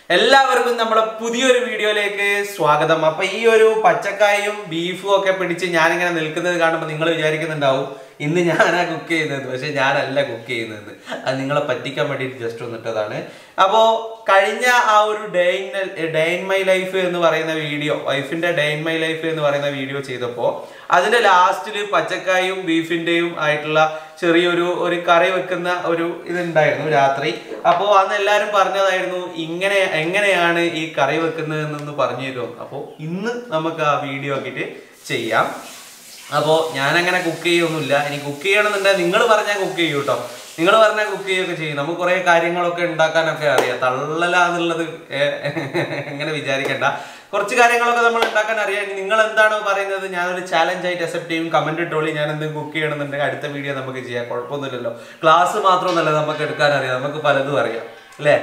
എല്ലാവർക്കും നമ്മളെ പുതിയൊരു വീഡിയോയിലേക്ക് സ്വാഗതം അപ്പൊ ഈ ഒരു പച്ചക്കായും ബീഫും ഒക്കെ പിടിച്ച് ഞാനിങ്ങനെ നിൽക്കുന്നത് കാണുമ്പോൾ നിങ്ങൾ വിചാരിക്കുന്നുണ്ടാവും ഇന്ന് ഞാനാ കുക്ക് ചെയ്യുന്നത് പക്ഷെ ഞാനല്ല കുക്ക് ചെയ്യുന്നത് അത് നിങ്ങളെ പറ്റിക്കാൻ വേണ്ടിയിട്ട് ജസ്റ്റ് വന്നിട്ടതാണ് അപ്പോൾ കഴിഞ്ഞ ആ ഒരു day in day in my life എന്ന് പറയുന്ന വീഡിയോ വൈഫിന്റെ ഡേ ഇൻ മൈ ലൈഫ് എന്ന് പറയുന്ന വീഡിയോ ചെയ്തപ്പോൾ അതിന്റെ ലാസ്റ്റിൽ പച്ചക്കായും ബീഫിന്റെയും ആയിട്ടുള്ള ചെറിയൊരു ഒരു കറി വെക്കുന്ന ഒരു ഇതുണ്ടായിരുന്നു രാത്രി അപ്പോൾ അന്ന് എല്ലാവരും പറഞ്ഞതായിരുന്നു ഇങ്ങനെ എങ്ങനെയാണ് ഈ കറി വെക്കുന്നതെന്നൊന്ന് പറഞ്ഞു തരുമോ അപ്പോൾ ഇന്ന് നമുക്ക് ആ വീഡിയോ ആക്കിയിട്ട് ചെയ്യാം അപ്പോൾ ഞാനങ്ങനെ കുക്ക് ചെയ്യൊന്നുമില്ല ഇനി കുക്ക് ചെയ്യണമെന്നുണ്ടെങ്കിൽ നിങ്ങൾ പറഞ്ഞാൽ കുക്ക് ചെയ്യൂ കേട്ടോ നിങ്ങൾ പറഞ്ഞാൽ കുക്ക് ചെയ്യുകയൊക്കെ ചെയ്യും നമുക്ക് കുറേ കാര്യങ്ങളൊക്കെ ഉണ്ടാക്കാനൊക്കെ അറിയാം തള്ളലാന്നുള്ളത് ഏ- എങ്ങനെ വിചാരിക്കണ്ട കുറച്ച് കാര്യങ്ങളൊക്കെ നമ്മൾ ഉണ്ടാക്കാൻ അറിയാം ഇനി നിങ്ങൾ എന്താണോ പറയുന്നത് ഞാനൊരു ചാലഞ്ച് ആയിട്ട് അക്സെപ്റ്റ് ചെയ്യും കമന്റ് ഇട്ടോളി ഞാൻ എന്തും കുക്ക് ചെയ്യണമെന്നുണ്ടെങ്കിൽ അടുത്ത വീഡിയോ നമുക്ക് ചെയ്യാം കുഴപ്പമൊന്നുമില്ലല്ലോ ക്ലാസ് മാത്രമൊന്നുമല്ല നമുക്ക് എടുക്കാൻ അറിയാം നമുക്ക് പലതും അറിയാം അല്ലേ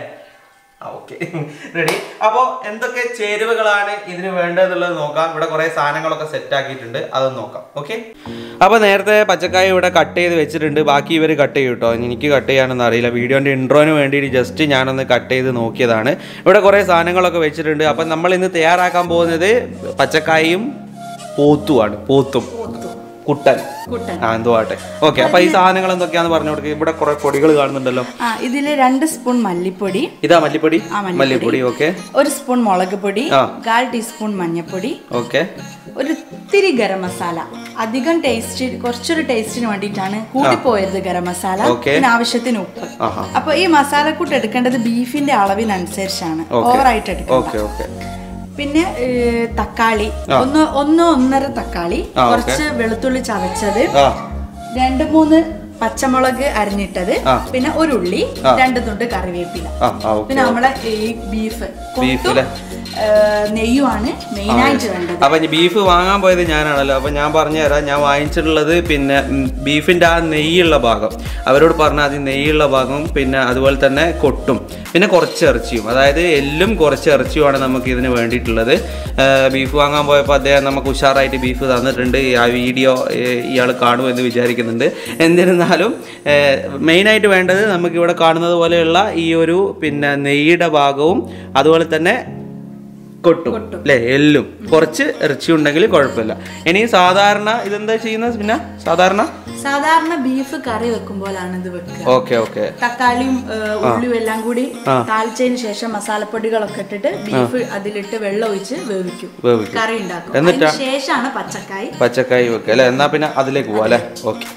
ആ ഓക്കെ റെഡി അപ്പോൾ എന്തൊക്കെ ചേരുവകളാണ് ഇതിന് വേണ്ടതെന്നുള്ളത് നോക്കാം ഇവിടെ കുറേ സാധനങ്ങളൊക്കെ സെറ്റ് ആക്കിയിട്ടുണ്ട് അതൊന്ന് നോക്കാം ഓക്കെ അപ്പോൾ നേരത്തെ പച്ചക്കായ ഇവിടെ കട്ട് ചെയ്ത് വെച്ചിട്ടുണ്ട് ബാക്കി ഇവർ കട്ട് ചെയ്യും കേട്ടോ എനിക്ക് കട്ട് ചെയ്യാനൊന്നും അറിയില്ല വീഡിയോൻ്റെ ഇൻട്രോന് വേണ്ടിയിട്ട് ജസ്റ്റ് ഞാനൊന്ന് കട്ട് ചെയ്ത് നോക്കിയതാണ് ഇവിടെ കുറേ സാധനങ്ങളൊക്കെ വെച്ചിട്ടുണ്ട് അപ്പം നമ്മൾ ഇന്ന് തയ്യാറാക്കാൻ പോകുന്നത് പച്ചക്കായും പോത്തുമാണ് പോത്തും കുട്ടൻ കുട്ടൻ ആ എന്തോ ആട്ടെ ഓക്കെ അപ്പോൾ ഈ സാധനങ്ങൾ എന്തൊക്കെയാണെന്ന് പറഞ്ഞു കൊടുക്കുക ഇവിടെ കുറേ പൊടികൾ കാണുന്നുണ്ടല്ലോ ആ ഇതില് രണ്ട് സ്പൂൺ മല്ലിപ്പൊടി ഇതാ മല്ലിപ്പൊടി ആ, മല്ലിപ്പൊടി. മല്ലിപ്പൊടി ഓക്കെ ഒരു സ്പൂൺ മുളക് പൊടി ആ. കാൽ ടീസ്പൂൺ മഞ്ഞൾപ്പൊടി ഓക്കെ ഒരു ഇത്തിരി ഗരം മസാല അധികം ടേസ്റ്റ് കുറച്ചൊരു ടേസ്റ്റിന് വേണ്ടിയിട്ടാണ് കൂട്ടിപ്പോയത് ഗരം മസാല ഓക്കേ. പിന്നെ ആവശ്യത്തിന് ഉപ്പ് ആഹാ അപ്പൊ ഈ മസാലക്കൂട്ട് എടുക്കേണ്ടത് ബീഫിന്റെ അളവിനനുസരിച്ചാണ് ഓക്കേ. ഓവറായിട്ട് എടുക്കണം ഓക്കെ ഓക്കെ പിന്നെ ഏ, തക്കാളി ഒന്ന് ഒന്ന് ഒന്നര തക്കാളി ആ, ഓക്കേ. കുറച്ച് വെളുത്തുള്ളി ചതച്ചത് ആ രണ്ട് മൂന്ന് പച്ചമുളക് അരിഞ്ഞിട്ടത് ആ. പിന്നെ ഒരു ഉള്ളി ആ. രണ്ട് തുണ്ട് കറിവേപ്പില ആ ആ ഓക്കെ പിന്നെ നമ്മളെ ഈ ബീഫ് ബീഫിലെ? നെയ്യുമാണ് മെയിൻ ആയിട്ട് വേണ്ടത് അപ്പൊ ഇനി ബീഫ് വാങ്ങാൻ പോയത് ഞാനാണല്ലോ അപ്പൊ ഞാൻ പറഞ്ഞു തരാം ഞാൻ വാങ്ങിച്ചിട്ടുള്ളത് പിന്നെ ഉം, ബീഫിന്റെ ആ നെയ്യുള്ള ഭാഗം അവരോട് പറഞ്ഞാൽ അത് നെയ്യുള്ള ഭാഗം പിന്നെ അതുപോലെ തന്നെ കൊട്ടും പിന്നെ കുറച്ച് ഇറച്ചിയും അതായത് എല്ലും കുറച്ച് ഇറച്ചിയുമാണ് നമുക്ക് ഇതിന് വേണ്ടിയിട്ടുള്ളത് ഏർ, ബീഫ് വാങ്ങാൻ പോയപ്പോൾ അദ്ദേഹം നമുക്ക് ഉഷാറായിട്ട് ബീഫ് തന്നിട്ടുണ്ട് ആ വീഡിയോ ഇയാൾ കാണുമെന്ന് വിചാരിക്കുന്നുണ്ട് എന്നിരുന്നാലും മെയിനായിട്ട് വേണ്ടത് നമുക്ക് ഇവിടെ കാണുന്നത് പോലെയുള്ള ഈ ഒരു പിന്നെ നെയ്യുടെ ഭാഗവും അതുപോലെ തന്നെ കൊട്ടും കൊട്ടും. അല്ലേ എല്ലും കുറച്ച് ഇറച്ചി ഉണ്ടെങ്കിൽ കുഴപ്പമില്ല ഇനി സാധാരണ ഇതെന്താ ചെയ്യുന്നത് പിന്നെ സാധാരണ സാധാരണ ബീഫ് കറി വെക്കുമ്പോഴാണ് ഇത് വെക്കുക ഓക്കെ ഓക്കെ തക്കാളിയും ഏ, ഉള്ളിയും എല്ലാം കൂടി ആ. താളിച്ചതിന് ശേഷം മസാലപ്പൊടികളൊക്കെ ഇട്ടിട്ട് ബീഫ് അതിലിട്ട് വെള്ളം ഒഴിച്ച് വേവിക്കും വേവിക്കും കറി ഉണ്ടാക്കും എന്നിട്ടാ? അതിന് ശേഷമാണ് പച്ചക്കായി പച്ചക്കായി വെക്കുക അല്ലേ എന്നാ പിന്നെ അതിലേക്ക് പോവാം അല്ലേ ഓക്കെ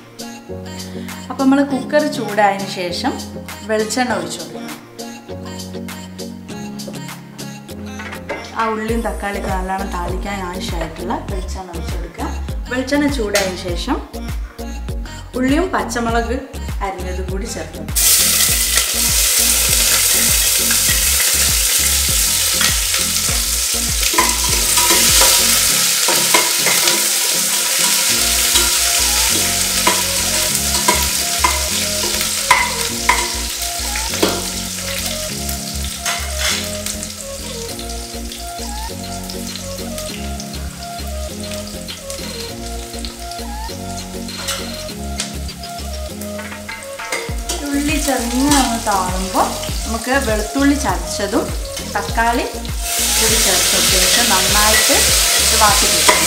അപ്പൊ നമ്മൾ കുക്കർ ചൂടായതിനു ശേഷം വെളിച്ചെണ്ണ ഒഴിച്ചു കൊടുക്കണം ആ ഉള്ളിയും തക്കാളിയൊക്കെ നല്ലോണം താളിക്കാൻ ആവശ്യമായിട്ടുള്ള വെളിച്ചെണ്ണ ഒഴിച്ചു കൊടുക്കുക വെളിച്ചെണ്ണ ചൂടായതിനു ശേഷം ഉള്ളിയും പച്ചമുളക് അരിഞ്ഞത് കൂടി ചേർക്കും ഉള്ളി ചെറുങ്ങനെ ഒന്ന് താളുമ്പോൾ നമുക്ക് വെളുത്തുള്ളി ചതച്ചതും തക്കാളി കൂടി ചേർത്ത ശേഷം നന്നായിട്ട് ഇത് വാട്ടി കൊടുക്കണം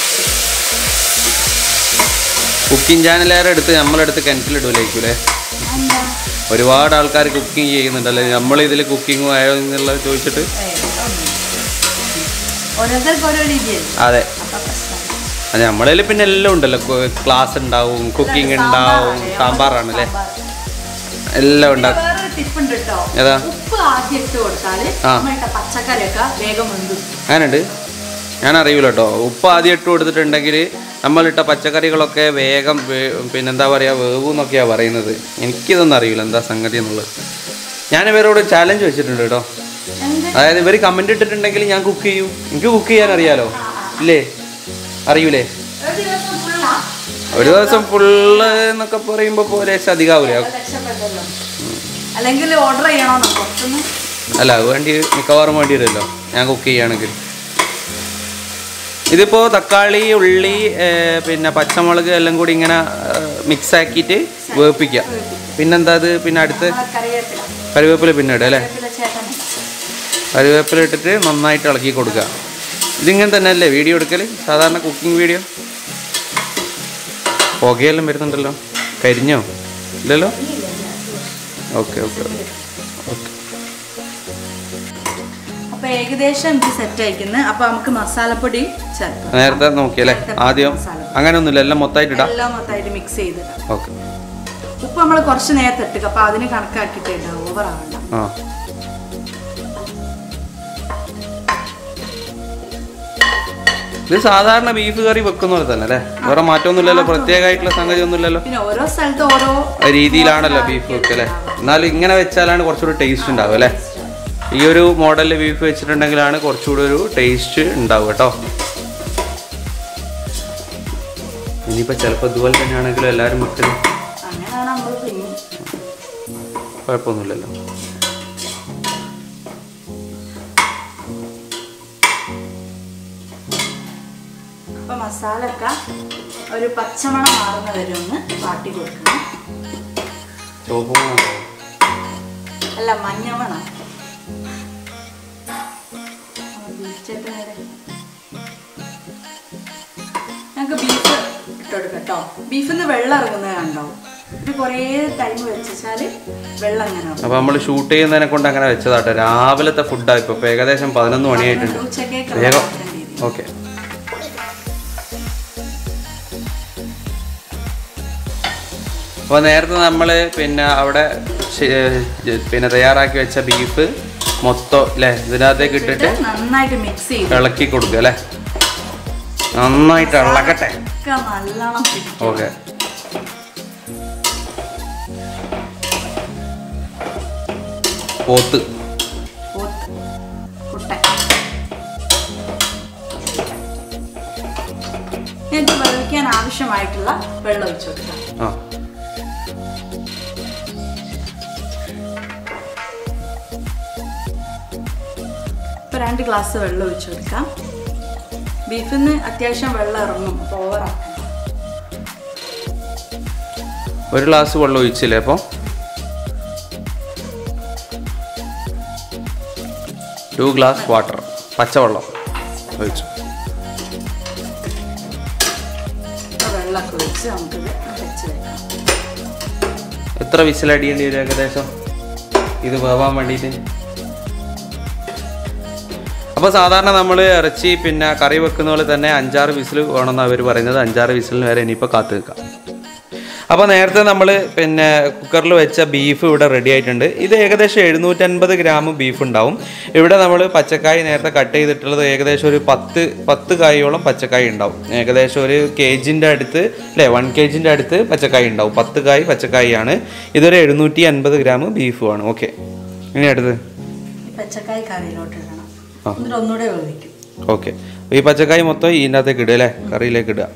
കുക്കിംഗ് ചാനലുകാരെ അടുത്ത് നമ്മളെടുത്ത് കിണറ്റിലിടൂലേക്കൂലേ എന്താ ഒരുപാട് ആൾക്കാർ കുക്കിംഗ് ചെയ്യുന്നുണ്ടല്ലേ നമ്മൾ ഇതിൽ കുക്കിംഗ് ആയോ എന്നുള്ളത് ചോദിച്ചിട്ട് ഏയ്, ഒന്നും. ഓരോരുത്തർക്ക് ഓരോ രീതിയല്ലേ അതെ അപ്പൊ പ്രശ്നമില്ല അത് നമ്മളതിൽ പിന്നെ എല്ലാം ഉണ്ടല്ലോ ക്ലാസ് ഉണ്ടാവും കുക്കിംഗ് ഉണ്ടാവും സാമ്പാറാണല്ലേ എല്ലാം ഉണ്ടാക്കും വേറൊരു ടിപ്പ് ഉണ്ട് കേട്ടോ ഏതാ ഉപ്പ് ആദ്യം ഇട്ട് കൊടുത്താല് ആ. നമ്മളിട്ട പച്ചക്കറിയൊക്കെ വേഗം വെന്തു അങ്ങനെയുണ്ട് ഞാൻ അറിയൂല കേട്ടോ ഉപ്പ് ആദ്യം ഇട്ട് കൊടുത്തിട്ടുണ്ടെങ്കിൽ നമ്മളിട്ട പച്ചക്കറികളൊക്കെ വേഗം വേ- പിന്നെന്താ പറയുക വേവും എന്നൊക്കെയാണ് പറയുന്നത് എനിക്കിതൊന്നും അറിയില്ല എന്താ സംഗതി എന്നുള്ളത് ഞാൻ ഇവരോട് ചാലഞ്ച് വെച്ചിട്ടുണ്ട് കേട്ടോ എന്ത് അതായത് ഇവർ കമൻറ്റ് ഇട്ടിട്ടുണ്ടെങ്കിൽ ഞാൻ കുക്ക് ചെയ്യും എനിക്ക് കുക്ക് ചെയ്യാൻ അറിയാലോ ഇല്ലേ അറിയൂലേ ഒരു ദിവസം ഫുള്ളാ ഒരു ദിവസം ഫുള്ള് എന്നൊക്കെ പറയുമ്പോൾ പോലെ അധികാവൂലേ രക്ഷപ്പെട്ടല്ലോ അല്ലെങ്കിൽ ഓർഡർ ചെയ്യണോ പുറത്തുനിന്ന് അല്ല അത് വേണ്ടി മിക്കവാറും വേണ്ടി വരുമല്ലോ ഞാൻ കുക്ക് ചെയ്യുകയാണെങ്കിൽ ഇതിപ്പോൾ തക്കാളി ഉള്ളി ഏ, പിന്നെ പച്ചമുളക് എല്ലാം കൂടി ഇങ്ങനെ മിക്സ് ആക്കിയിട്ട് വേപ്പിക്കുക പിന്നെന്താ അത് പിന്നെ അടുത്ത് നമ്മളെ കറിവേപ്പില കറിവേപ്പില പിന്നെ ഇടുക അല്ലേ കറിവേപ്പില ചേട്ടൻ കറിവേപ്പില ഇട്ടിട്ട് നന്നായിട്ട് ഇളക്കി കൊടുക്കുക ഇതിങ്ങനെ തന്നെ അല്ലേ വീഡിയോ എടുക്കൽ സാധാരണ കുക്കിംഗ് വീഡിയോ പുകയെല്ലാം വരുന്നുണ്ടല്ലോ കരിഞ്ഞോ ഇല്ലല്ലോ ഓക്കെ ഓക്കെ ഓക്കെ അപ്പൊ ഏകദേശം ഇത് സെറ്റ് അയക്കുന്നത് അപ്പൊ നമുക്ക് മസാലപ്പൊടി ചേർക്കാം നേരത്തെ നോക്കിയല്ലേ ആദ്യം അങ്ങനെയൊന്നുമില്ല എല്ലാം മൊത്തമായിട്ട് ഇടാം എല്ലാം മൊത്തമായിട്ട് മിക്സ് ചെയ്തിടാം ഓക്കെ ഉപ്പ് നമ്മൾ കുറച്ച് നേരത്തെ ഇട്ടുക അപ്പൊ അതിന് കണക്കാക്കിയിട്ട് ഇടാം ഓവർ ആവണ്ട ആ ഇത് സാധാരണ ബീഫ് കറി വെക്കുന്ന പോലെ തന്നെ അല്ലേ വേറെ മാറ്റമൊന്നുമില്ലല്ലോ പ്രത്യേകമായിട്ടുള്ള സംഗതി ഒന്നുമില്ലല്ലോ പിന്നെ ഓരോ സ്ഥലത്ത് ഓരോ രീതിയിലാണല്ലോ ബീഫ് വെക്കുക അല്ലേ എന്നാലും ഇങ്ങനെ വെച്ചാലാണ് കുറച്ചുകൂടി ടേസ്റ്റ് ഉണ്ടാവുക അല്ലേ ഈ ഒരു മോഡലിൽ ബീഫ് വെച്ചിട്ടുണ്ടെങ്കിലാണ് കുറച്ചുകൂടി ഒരു ടേസ്റ്റ് ഉണ്ടാവുക കേട്ടോ ഇനിയിപ്പോൾ ചിലപ്പോൾ ഇതുപോലെ തന്നെയാണെങ്കിലും എല്ലാവരും വെക്കുന്നത് അങ്ങനെയാണ് നമ്മൾ പിന്നെ കുഴപ്പമൊന്നുമില്ലല്ലോ അപ്പൊ മസാല ഒക്കെ ഒരു പച്ചമണം മാറുന്ന വരെ ഒന്ന് വാട്ടി കൊടുക്കണം ചോപ്പും അല്ല മഞ്ഞമണം ഞങ്ങൾക്ക് ബീഫ് ഇട്ടെടുക്കാം കേട്ടോ ബീഫിൽ നിന്ന് വെള്ളം ഇറങ്ങുന്നത് കണ്ടോ ഇത് കുറേ ടൈം വെച്ചാല് വെള്ളം അങ്ങനെ ഇറങ്ങും. അപ്പോൾ നമ്മൾ ഷൂട്ട് ചെയ്യുന്നതിനെ കൊണ്ട് അങ്ങനെ വെച്ചതാട്ടോ രാവിലത്തെ ഫുഡാണ് ഇപ്പോൾ ഇപ്പോൾ ഏകദേശം പതിനൊന്ന് മണിയായിട്ടുണ്ട് ഉച്ചക്കേക്കുള്ള വേഗം ഭക്ഷണം രീതി. ഓക്കെ അപ്പോൾ നേരത്തെ നമ്മൾ പിന്നെ അവിടെ ശ- ഏ, പിന്നെ തയ്യാറാക്കി വെച്ച ബീഫ് മൊത്തം അല്ലേ ഇതിനകത്തേക്ക് ഇട്ടിട്ട് ഇട്ടിട്ട് നന്നായിട്ട് മിക്സ് ചെയ്ത് ഇളക്കി കൊടുക്കുക അല്ലേ നന്നായിട്ട് ഇളക്കട്ടെ ഒക്കെ നല്ലോണം പിടിക്കും ഓക്കെ പോത്ത് പോത്ത് കുട്ടൻ എന്നിട്ട് വേവിക്കാൻ ആവശ്യമായിട്ടുള്ള വെള്ളം ഒഴിച്ചു കൊടുക്കാം ആ ഇപ്പൊ രണ്ട് ഗ്ലാസ് വെള്ളം ഒഴിച്ചു കൊടുക്കാം ബീഫിൽ നിന്ന് അത്യാവശ്യം വെള്ളം ഇറങ്ങും അപ്പോൾ ഓവറാക്കണം ഒരു ഗ്ലാസ് വെള്ളം ഒഴിച്ചില്ലേ അപ്പോൾ ടു ഗ്ലാസ് വാട്ടർ പച്ചവെള്ളം ഒഴിച്ചു അപ്പോൾ വെള്ളമൊക്കെ ഒഴിച്ച് നമുക്കിത് വെച്ച് വെക്കാം എത്ര വിസിലടിയേണ്ടി വരും ഏകദേശം ഇത് വേവാൻ വേണ്ടിയിട്ട് അപ്പോൾ സാധാരണ നമ്മൾ ഇറച്ചി പിന്നെ കറി വെക്കുന്ന പോലെ തന്നെ അഞ്ചാറ് വിസിൽ വേണമെന്ന് അവർ പറയുന്നത് അഞ്ചാറ് വിസിലിന് വരെ ഇനിയിപ്പോൾ കാത്തു നിൽക്കാം അപ്പോൾ നേരത്തെ നമ്മൾ പിന്നെ കുക്കറിൽ വെച്ച ബീഫ് ഇവിടെ റെഡി ആയിട്ടുണ്ട് ഇത് ഏകദേശം എഴുന്നൂറ്റൻപത് ഗ്രാം ബീഫ് ഉണ്ടാവും ഇവിടെ നമ്മൾ പച്ചക്കായ നേരത്തെ കട്ട് ചെയ്തിട്ടുള്ളത് ഏകദേശം ഒരു പത്ത് പത്ത് കായോളം പച്ചക്കായ ഉണ്ടാവും ഏകദേശം ഒരു കെ ജിൻ്റെ അടുത്ത് അല്ലേ വൺ കെ ജിൻ്റെ അടുത്ത് പച്ചക്കായ ഉണ്ടാവും പത്ത് കായ് പച്ചക്കായാണ് ഇതൊരു എഴുന്നൂറ്റി അൻപത് ഗ്രാം ബീഫുമാണ് ഓക്കെ ഇനി അടുത്ത് ഈ പച്ചക്കായ കറിയിലോട്ട് ഇടണം ആ. എന്നിട്ട് ഒന്നുകൂടെ വേവിക്കും ഓക്കെ ഈ പച്ചക്കായ മൊത്തം ഇതിൻ്റെ അകത്തേക്ക് ഇടുക അല്ലേ കറിയിലേക്ക് ഇടുക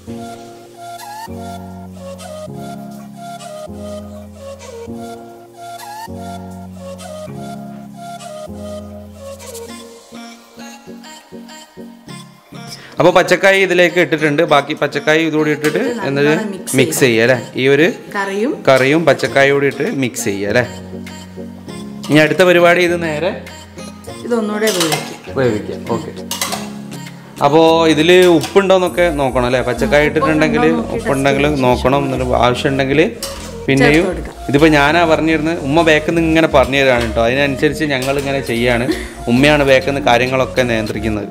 അപ്പോൾ പച്ചക്കായ ഇതിലേക്ക് ഇട്ടിട്ടുണ്ട് ബാക്കി പച്ചക്കായ ഇതുകൂടി ഇട്ടിട്ട് എന്നത് നല്ലോണം mix മിക്സ് ചെയ്യുക അല്ലേ ഈ ഒരു കറിയും കറിയും പച്ചക്കായ കൂടി ഇട്ട് മിക്സ് ചെയ്യുക അല്ലേ ഇനി അടുത്ത പരിപാടി ഇത് നേരെ ഇതൊന്നുകൂടെ വേവിക്കും വേവിക്കാം ഓക്കെ അപ്പോൾ ഇതിൽ ഉപ്പുണ്ടോന്നൊക്കെ നോക്കണം അല്ലേ പച്ചക്കായ ഇട്ടിട്ടുണ്ടെങ്കിൽ ഉപ്പുണ്ടെങ്കിൽ നോക്കണം എന്നിട്ട് ആവശ്യമുണ്ടെങ്കിൽ പിന്നെയും ചേർത്ത് കൊടുക്കാം. ഇതിപ്പോൾ ഞാനാ പറഞ്ഞിരുന്നത് ഉമ്മ ബേക്കിൽ നിന്ന് ഇങ്ങനെ പറഞ്ഞു തരാണ് കേട്ടോ അതിനനുസരിച്ച് ഞങ്ങൾ ഇങ്ങനെ ചെയ്യാണ് ഉമ്മയാണ് ബേക്കിൽ നിന്ന് കാര്യങ്ങളൊക്കെ നിയന്ത്രിക്കുന്നത്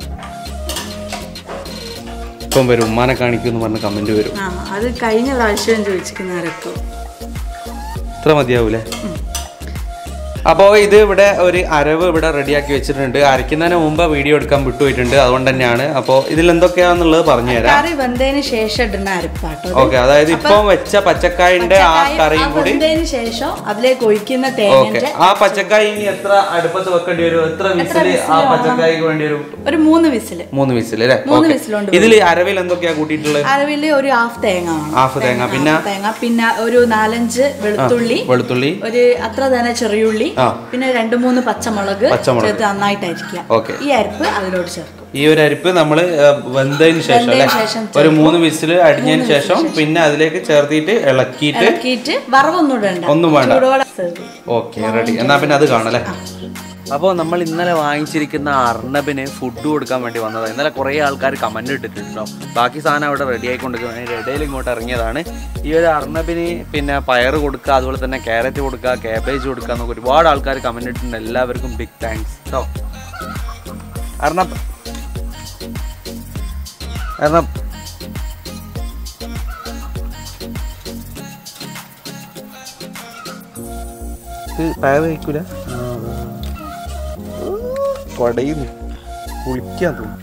ഇപ്പം വരും ഉമ്മാനെ കാണിക്കുമെന്ന് പറഞ്ഞ് കമൻറ്റ് വരും ആ അത് കഴിഞ്ഞ പ്രാവശ്യം ചോദിച്ചിരിക്കുന്നവരൊക്കെ ഇത്ര മതിയാവൂലേ അപ്പോൾ ഇത് ഇവിടെ ഒരു അരവ് ഇവിടെ റെഡിയാക്കി വെച്ചിട്ടുണ്ട് അരയ്ക്കുന്നതിന് മുമ്പ് വീഡിയോ എടുക്കാൻ വിട്ടുപോയിട്ടുണ്ട് അതുകൊണ്ട് തന്നെയാണ് അപ്പോൾ ഇതിൽ എന്തൊക്കെയാണെന്നുള്ളത് പറഞ്ഞുതരാം കറി വെന്തതിന് ശേഷം ഇടുന്ന അരപ്പാട്ടോ ഓക്കെ അതായത് ഇപ്പം വെച്ച പച്ചക്കായിന്റെ ആ കറിയും കൂടി വെന്തതിന് ശേഷം അതിലേക്ക് ഒഴിക്കുന്ന ഓക്കെ തേങ്ങന്റെ ആ പച്ചക്കായ ഇനി എത്ര അടുപ്പത്ത് വെക്കേണ്ടി വരും എത്ര വിസിൽ ആ പച്ചക്കായ്ക്ക് വേണ്ടി വരും ഒരു മൂന്ന് വിസില് മൂന്ന് വിസിൽ അല്ലേ മൂന്ന് ഓക്കെ വിസിലുണ്ട് ഇതിൽ അരവിൽ എന്തൊക്കെയാ കൂട്ടിയിട്ടുള്ളത് അരവില് ഒരു ഹാഫ് തേങ്ങ വേണം ഹാഫ് തേങ്ങ പിന്നെ തേങ്ങ പിന്നെ ഒരു നാലഞ്ച് വെളുത്തുള്ളി വെളുത്തുള്ളി ഒരു അത്ര തന്നെ ചെറിയുള്ളി ആ. പിന്നെ രണ്ട് മൂന്ന് പച്ചമുളക് പച്ചമുളക്. ചേർത്ത് നന്നായിട്ട് അരിക്കുക ഓക്കെ ഈ അരിപ്പ് അതിലോട്ട് ചേർക്കും ഈ ഒരു അരിപ്പ് നമ്മൾ വെന്തതിന് ശേഷം അല്ലേ വെന്തതിന് ശേഷം ഒരു മൂന്ന് വിസിൽ അടിഞ്ഞതിന് ശേഷം പിന്നെ അതിലേക്ക് ചേർത്തിട്ട് ഇളക്കിയിട്ട് ഇളക്കിയിട്ട് വറവൊന്നും ഇടണ്ട ഒന്നും വേണ്ട ചൂടോടെ serve ചെയ്യും. ഓക്കെ റെഡി എന്നാ പിന്നെ അത് കാണാം അല്ലേ അപ്പോൾ നമ്മൾ ഇന്നലെ വാങ്ങിച്ചിരിക്കുന്ന അർണബിന് ഫുഡ് കൊടുക്കാൻ വേണ്ടി വന്നതാണ് ഇന്നലെ കുറേ ആൾക്കാർ കമൻറ്റ് ഇട്ടിട്ടുണ്ടോ ബാക്കി സാധനം അവിടെ റെഡി ആയിക്കൊണ്ടിരിക്കുന്നത് അതിൻ്റെ ഇടയിൽ ഇങ്ങോട്ട് ഇറങ്ങിയതാണ് ഈ ഒരു അർണബിന് പിന്നെ പയർ കൊടുക്കുക അതുപോലെ തന്നെ ക്യാരറ്റ് കൊടുക്കുക കാബേജ് കൊടുക്കുക എന്നൊക്കെ ഒരുപാട് ആൾക്കാർ കമൻറ്റ് ഇട്ടിട്ടുണ്ട് എല്ലാവർക്കും ബിഗ് താങ്ക്സ് കേട്ടോ അർണബ് അർണബ് ഇത് പയർ കഴിക്കൂല കൊടയുന്നു കുളിക്കാൻ തോന്നുന്നു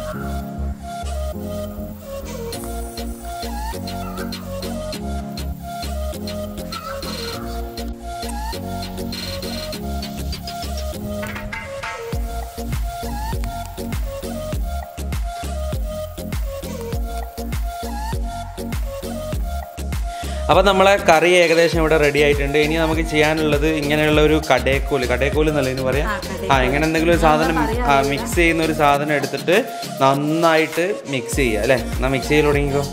അപ്പം നമ്മളെ കറി ഏകദേശം ഇവിടെ റെഡി ആയിട്ടുണ്ട് ഇനി നമുക്ക് ചെയ്യാനുള്ളത് ഇങ്ങനെയുള്ള ഒരു കടേക്കോല് കടേക്കോല് എന്നല്ല ഇതിന് പറയാം ആ, കടേക്കോല്. ആ ഇങ്ങനെ എന്തെങ്കിലും ഒരു സാധനം മിക്സ് ചെയ്യുന്ന ഒരു സാധനം എടുത്തിട്ട് നന്നായിട്ട് മിക്സ് ചെയ്യുക അല്ലേ എന്നാ മിക്സ് ചെയ്ത് തുടങ്ങിക്കോ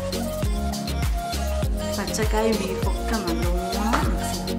പച്ചക്കായും ബീഫൊക്കെ നല്ലോണം മിക്സ് ചെയ്യും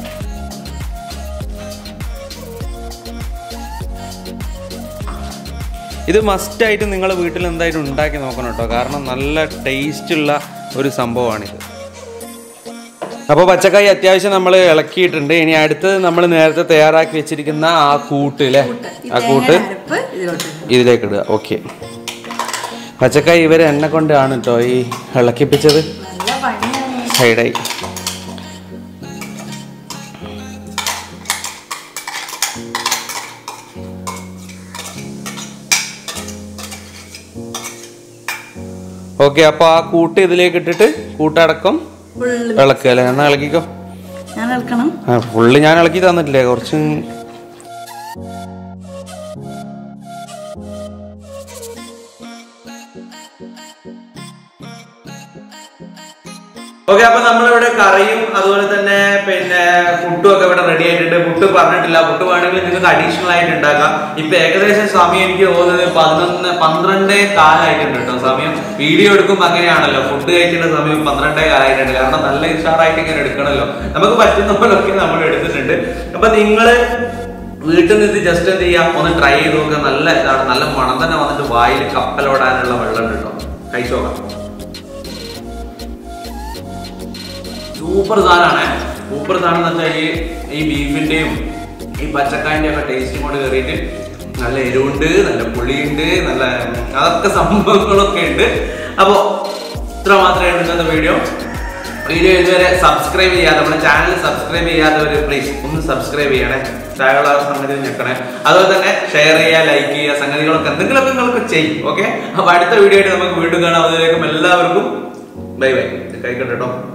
ഇത് മസ്റ്റായിട്ട് നിങ്ങൾ വീട്ടിൽ എന്തായാലും ഉണ്ടാക്കി നോക്കണം കേട്ടോ കാരണം നല്ല ടേസ്റ്റ് ഉള്ള ഒരു സംഭവമാണിത് അപ്പോൾ പച്ചക്കായി അത്യാവശ്യം നമ്മൾ ഇളക്കിയിട്ടുണ്ട് ഇനി അടുത്തത് നമ്മൾ നേരത്തെ തയ്യാറാക്കി വെച്ചിരിക്കുന്ന ആ കൂട്ട് അല്ലേ ഈ ആ കൂട്ട് തേങ്ങയുടെ അരപ്പ് ഇതിലോട്ട് ഇടും. ഇതിലേക്ക് ഇടുക ഓക്കെ പച്ചക്കായി ഇവർ എണ്ണ കൊണ്ടാണ് കേട്ടോ ഈ ഇളക്കിപ്പിച്ചത് നല്ല പണിയാണ് സൈഡായി ഓക്കെ അപ്പോൾ ആ കൂട്ട് ഇതിലേക്ക് ഇട്ടിട്ട് കൂട്ടടക്കം ഫുള്ള് ഇളക്കുക അല്ലേ എന്നാൽ ഇളക്കിക്കോ ഞാൻ ഇളക്കണം ആ ഫുള്ള് ഞാൻ ഇളക്കി തന്നിട്ടില്ലേ കുറച്ച് ഓക്കെ അപ്പൊ നമ്മളിവിടെ കറിയും അതുപോലെ തന്നെ പിന്നെ പുട്ടും ഒക്കെ ഇവിടെ റെഡി ആയിട്ടുണ്ട് പുട്ട് പറഞ്ഞിട്ടില്ല പുട്ട് വേണമെങ്കിൽ നിങ്ങൾക്ക് അഡീഷണൽ ആയിട്ട് ഉണ്ടാക്കാം ഇപ്പൊ ഏകദേശം സമയം എനിക്ക് തോന്നുന്നത് പതിനൊന്ന് പന്ത്രണ്ടേ കാലായിട്ടുണ്ട് കേട്ടോ സമയം വീഡിയോ എടുക്കുമ്പോൾ അങ്ങനെയാണല്ലോ ഫുഡ് കഴിക്കേണ്ട സമയം പന്ത്രണ്ടേ കാലായിട്ടുണ്ട് കാരണം നല്ല ഉഷാറായിട്ട് ഇങ്ങനെ എടുക്കണമല്ലോ നമുക്ക് പറ്റുന്ന പോലൊക്കെ നമ്മൾ എടുത്തിട്ടുണ്ട് അപ്പൊ നിങ്ങള് വീട്ടിൽ നിന്ന് ജസ്റ്റ് എന്ത് ചെയ്യാം ഒന്ന് ട്രൈ ചെയ്ത് നോക്കുക നല്ല ഇതാണ് നല്ല മണം തന്നെ വന്നിട്ട് വായിൽ കപ്പലോടാനുള്ള വെള്ളം കിട്ടും കഴിച്ചു നോക്കാം സൂപ്പർ സാധനമാണ് സൂപ്പർ സാധനം എന്ന് വെച്ചാൽ ഈ ഈ ബീഫിന്റെയും ഈ പച്ചക്കായന്റെ ഒക്കെ ടേസ്റ്റും കൊണ്ട് കയറിയിട്ട് നല്ല എരിവുണ്ട് നല്ല പുളിയുണ്ട് നല്ല അതൊക്കെ സംഭവങ്ങളൊക്കെ ഉണ്ട് അപ്പോൾ ഇത്ര മാത്രമേ ഇന്നത്തെ വീഡിയോ വീഡിയോ ഇതുവരെ സബ്സ്ക്രൈബ് ചെയ്യാതെ നമ്മുടെ ചാനൽ സബ്സ്ക്രൈബ് ചെയ്യാത്തവർ പ്ലീസ് ഒന്ന് സബ്സ്ക്രൈബ് ചെയ്യണേ താഴെയുള്ള സംഗതി ഞെക്കണേ അതുപോലെ തന്നെ ഷെയർ ചെയ്യുക ലൈക്ക് ചെയ്യുക സംഗതികളൊക്കെ എന്തെങ്കിലുമൊക്കെ നിങ്ങൾക്ക് ചെയ്യും ഓക്കെ അപ്പോൾ അടുത്ത വീഡിയോ ആയിട്ട് നമുക്ക് വീണ്ടും കാണാം അതിലേക്കും എല്ലാവർക്കും ബൈ ബൈ കഴിക്കട്ടെ കേട്ടോ